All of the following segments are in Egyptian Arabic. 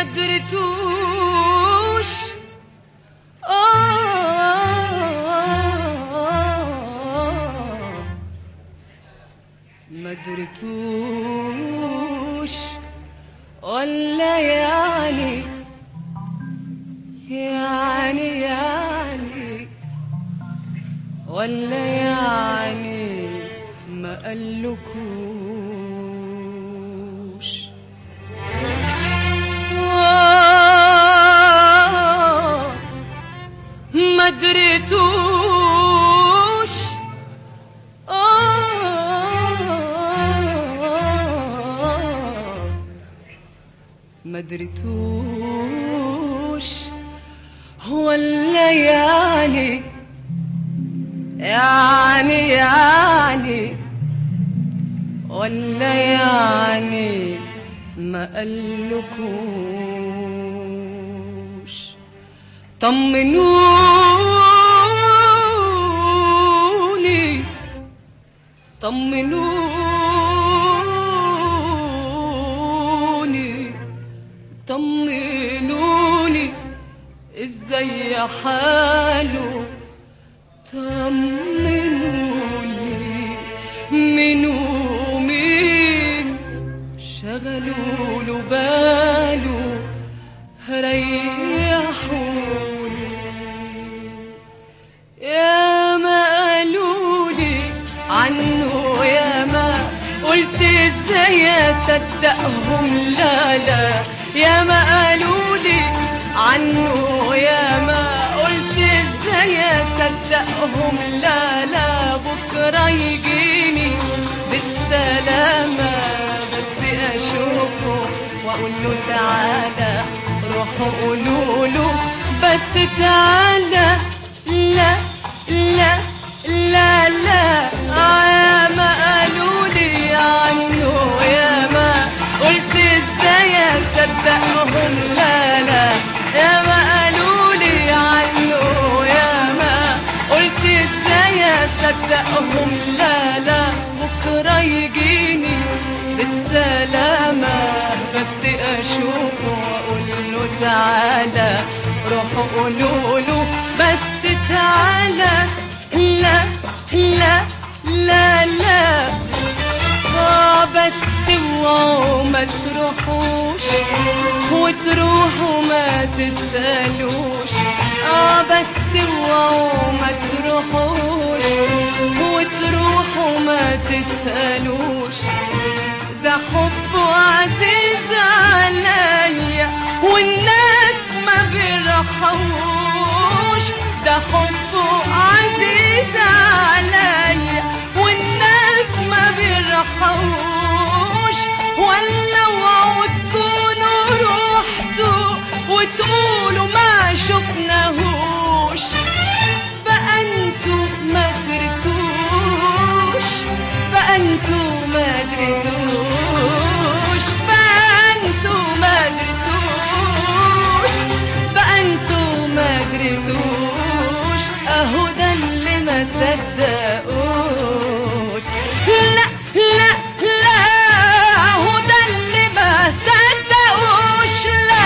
ما درتوش آه ما درتوش ولا يعني يعني يعني ولا يعني ما قالكوش آه، ما دريتوش آه، ما دريتوش ولا يعني يعني يعني ولا يعني ما قالكوش طمنوني طمنوني طمنوني ازاي حاله طمنوني من ومين شغلوا له باله ريحوني يا ما قالولي عنه يا ما قلت ازاي اصدقهم لا لا يا ما قالولي عنه يا ما قلت ازاي اصدقهم لا لا بكره يجيني بالسلامه بس اشوفه واقول له تعالى روحوا قولوا له بس تعالى لا لا لا لا آه يا ما قالوا لي عنه يا ما قلت ازاي اصدقهم لا لا يا ما قالوا لي عنه يا ما قلت ازاي اصدقهم لا لا بكره يجيني بالسلامة بس اشوفه واقول له تعالى روحوا قولوا له بس تعالى لا لا لا لا آه بس اوعوا ما تروحوش وتروحوا ما تسألوش اه بس اوعوا ما تروحوش وتروحوا ما تسألوش ده حبه عزيز عليا والناس ما بيرحموش ده حبه عزيز عليا والناس ما بيرحموش ولا اوعوا تكونوا روحتوا وتقولوا ما شفناهوش بقى انتوا ما درتوش بقى انتوا ما درتوش بقى انتوا ما درتوش بقى انتوا ما درتوش اهو ده اللي ما صدقوش لا لا لا اهو ده اللي ما صدقوش لا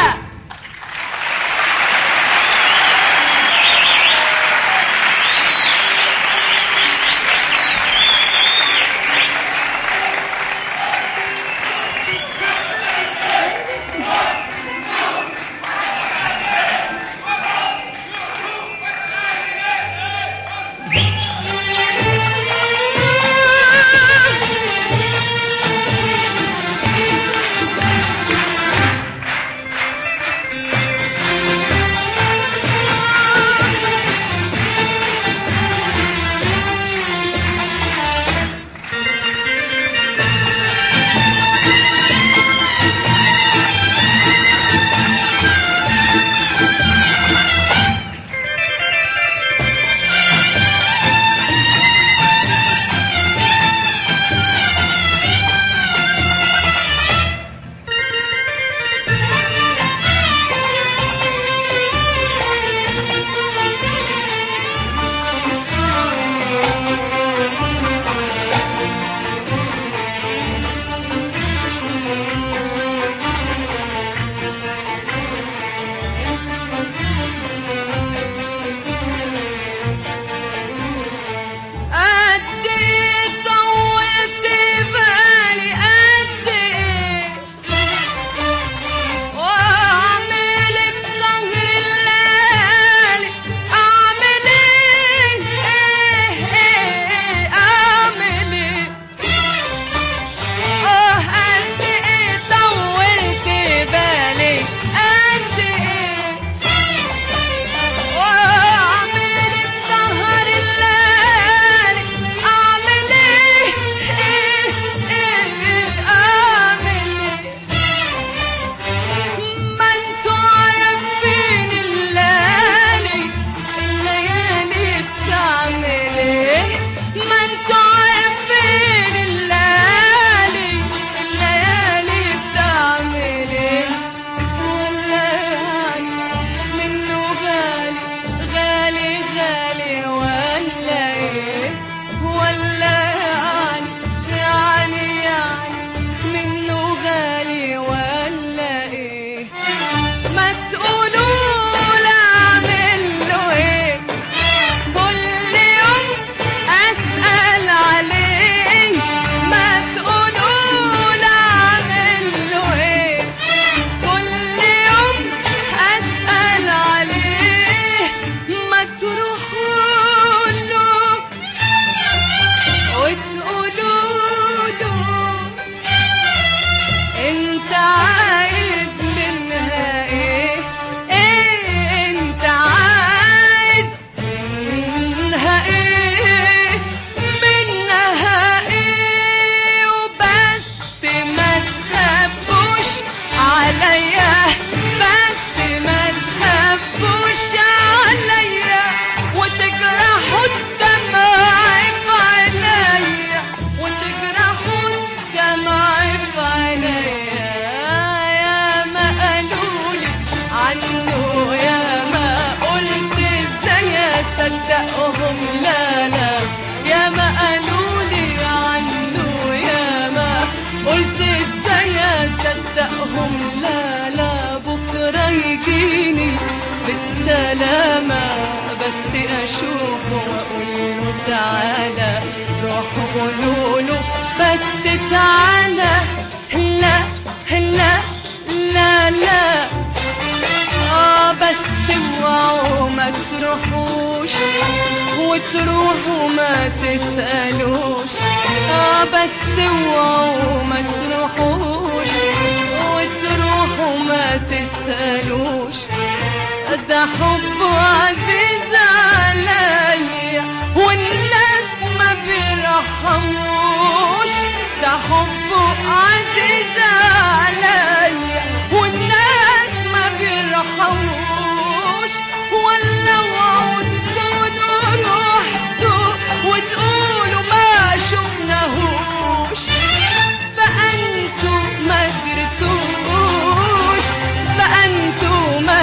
صدقهم لا لا يا ما قالوا لي عنه يا ما قلت ازاي اصدقهم لا لا بكره يجيني بالسلامة بس اشوفه واقول له تعالى روحوا قولوا له بس تعالى لا لا لا لا اه بس اوعوا ما تروحوش وتروحوا ما تسألوش اه بس اوعوا ما تروحوش وتروحوا ما تسألوش ده حب عزيز عليا والناس ما بيرحموش ده حب عزيز عليا والناس ما بيرحموش ولا وعود تكونوا رحتوا وتقولوا ما شفناهوش بقى انتوا ما درتوش بقى انتوا ما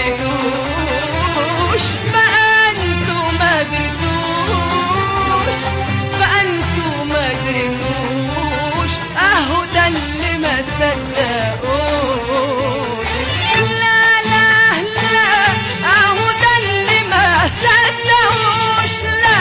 درتوش بقى انتوا ما درتوش بقى انتوا ما درتوش اهو ده اللي ما صدقوش لا لا لا اهو ده اللي ما صدقوش لا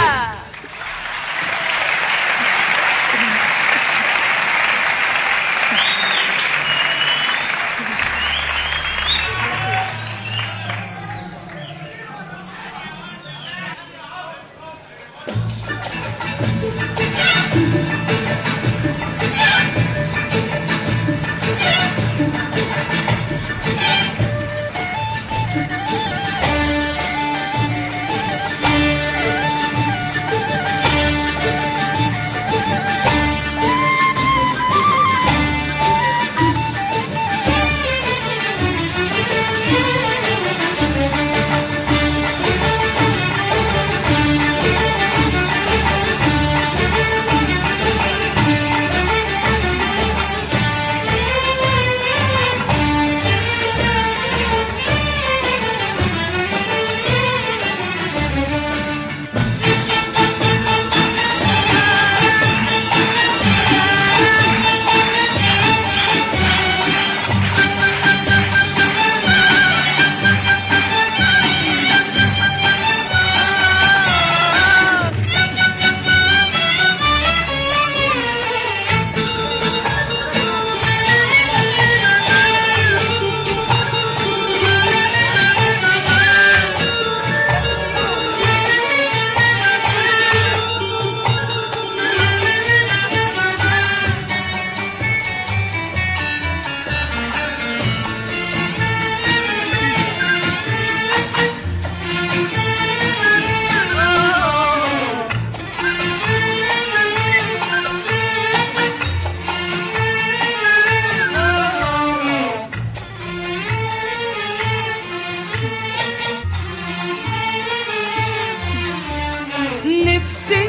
نفسي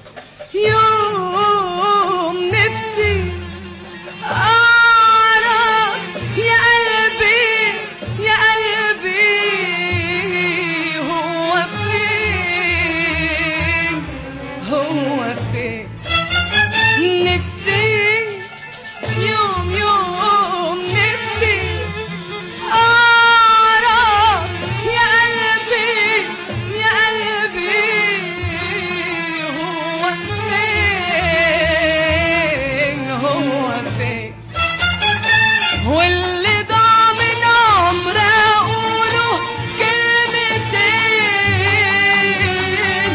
يوم نفسي أعرف يا قلبي يا قلبي هو فين هو فين نفسي يوم يوم نفسي أعرف يا قلبي يا قلبي هو فين هو فين واللي ضاع من عمر أقوله كلمتين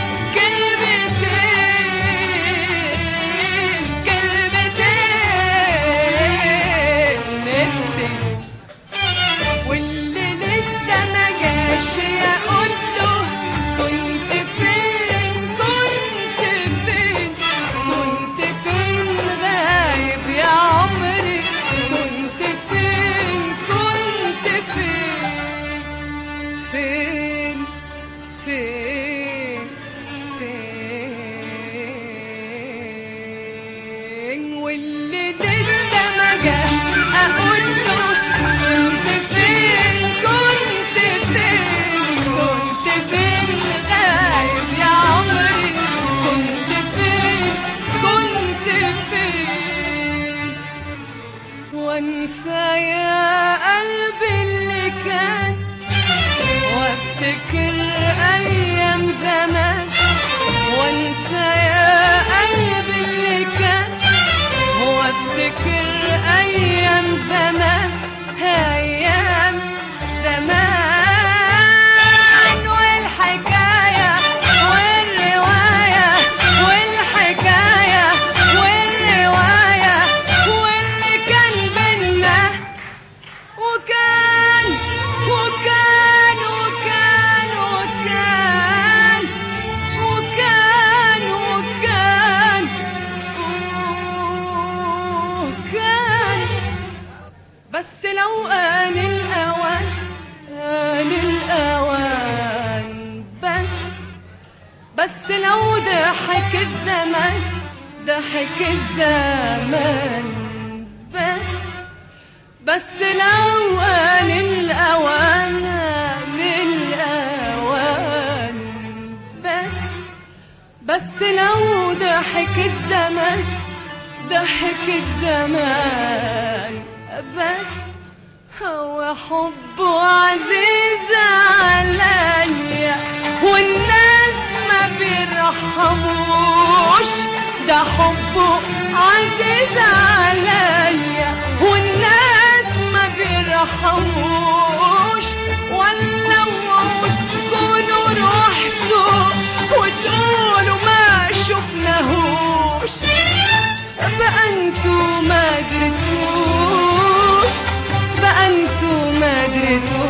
كلمتين كلمتين نفسي واللي لسه ما جاش يقول له كنت فين كنت فين كنت فين غايب يا عمري كنت فين كنت فين فين فين فين واللي لسه ما جاش اقول له كنت فين كنت فين كنت فين غايب بس لو ضحك الزمن ضحك الزمن بس بس لو آن الأوان آن الأوان بس بس لو ضحك الزمن ضحك الزمان بس هو حبه عزيز عليا والناس ما بيرحموش ده حبه عزيز عليا والناس ما بيرحموش ولو تكونوا رحتوا وتقولوا ما شفناهوش بقى انتوا ما درتوش بقى انتوا ما درتوش